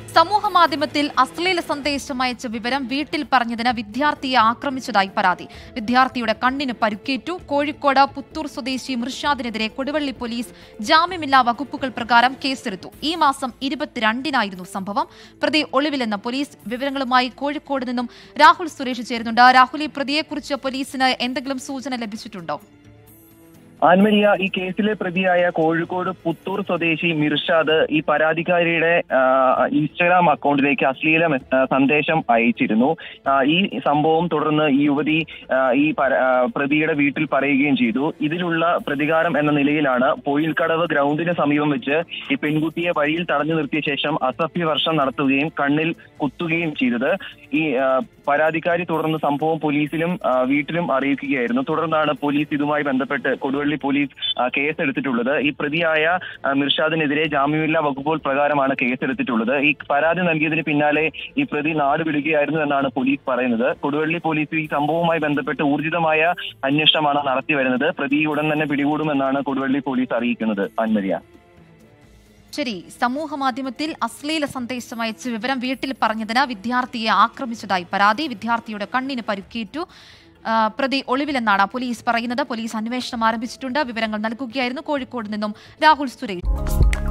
സമൂഹ മാധ്യമത്തിൽ അശ്ലീല സന്ദേശം അയച്ച വിവരം വീട്ടിൽ പറഞ്ഞതിന് വിദ്യാർത്ഥിയെ ആക്രമിച്ചതായി പരാതി വിദ്യാർത്ഥിയുടെ കണ്ണിന് പരുക്കേറ്റു കോഴിക്കോട് പുത്തൂർ സ്വദേശി മിർഷാദിനെതിരെ കൊടുവള്ളി പോലീസ് ജാമ്യമില്ലാ വകുപ്പുകൾ പ്രകാരം കേസെടുത്തു ഈ മാസം ഇരുപത്തിരണ്ടിനായിരുന്നു സംഭവം പ്രതി ഒളിവിലെന്ന പോലീസ് വിവരങ്ങളുമായി കോഴിക്കോട് നിന്നും രാഹുൽ സുരേഷ് ചേരുന്നുണ്ട് രാഹുൽ ഈ പ്രതിയെക്കുറിച്ച് പോലീസിന് എന്തെങ്കിലും സൂചന ലഭിച്ചിട്ടുണ്ടോ ആൻമരിയ ഈ കേസിലെ പ്രതിയായ കോഴിക്കോട് പുത്തൂർ സ്വദേശി മിർഷാദ് ഈ പരാതിക്കാരിയുടെ ആ, ഇൻസ്റ്റഗ്രാം അക്കൗണ്ടിലേക്ക് അശ്ലീല മെ- ആ, സന്ദേശം അയച്ചിരുന്നു ആ, ഈ സംഭവം തുടർന്ന് ഈ യുവതി ആ, ഈ പര- ആ, പ്രതിയുടെ വീട്ടിൽ പറയുകയും ചെയ്തു ഇതിലുള്ള പ്രതികാരം എന്ന നിലയിലാണ് പൊയിൽക്കടവ് ഗ്രൗണ്ടിന് സമീപം വെച്ച് ഈ പെൺകുട്ടിയെ വഴിയിൽ തടഞ്ഞു നിർത്തിയ ശേഷം അസഭ്യവർഷം നടത്തുകയും കണ്ണിൽ കുത്തുകയും ചെയ്തത് ഈ ആ, പരാതിക്കാരി തുടർന്ന് സംഭവം പോലീസിലും ആ, വീട്ടിലും അറിയിക്കുകയായിരുന്നു തുടർന്നാണ് പോലീസ് ഇതുമായി ബന്ധപ്പെട്ട് കൊടുവള്ളി പോലീസ് ആ, കേസെടുത്തിട്ടുള്ളത് ഈ പ്രതിയായ ആ, മിർഷാദിനെതിരെ ജാമ്യമില്ലാ വകുപ്പുകൾ പ്രകാരമാണ് കേസെടുത്തിട്ടുള്ളത് ഈ പരാതി നൽകിയതിന് പിന്നാലെ ഈ പ്രതി നാട് വിടുകയായിരുന്നു എന്നാണ് പോലീസ് പറയുന്നത് കൊടുവള്ളി പോലീസ് ഈ സംഭവവുമായി ബന്ധപ്പെട്ട് ഊർജിതമായ അന്വേഷണമാണ് നടത്തി വരുന്നത് പ്രതി ഉടൻ തന്നെ പിടികൂടുമെന്നാണ് കൊടുവള്ളി പോലീസ് അറിയിക്കുന്നത് അൻമരിയ ശരി സമൂഹ മാധ്യമത്തിൽ അശ്ലീല സന്ദേശം അയച്ച് വിവരം വീട്ടിൽ പറഞ്ഞതിന് വിദ്യാർത്ഥിയെ ആക്രമിച്ചതായി പരാതി വിദ്യാർത്ഥിയുടെ കണ്ണിന് പരുക്കേറ്റു ആ, പ്രതി ഒളിവിലെന്നാണ് പോലീസ് പറയുന്നത് പോലീസ് അന്വേഷണം ആരംഭിച്ചിട്ടുണ്ട് വിവരങ്ങൾ നൽകുകയായിരുന്നു കോഴിക്കോട് നിന്നും രാഹുൽ സുരേഷ്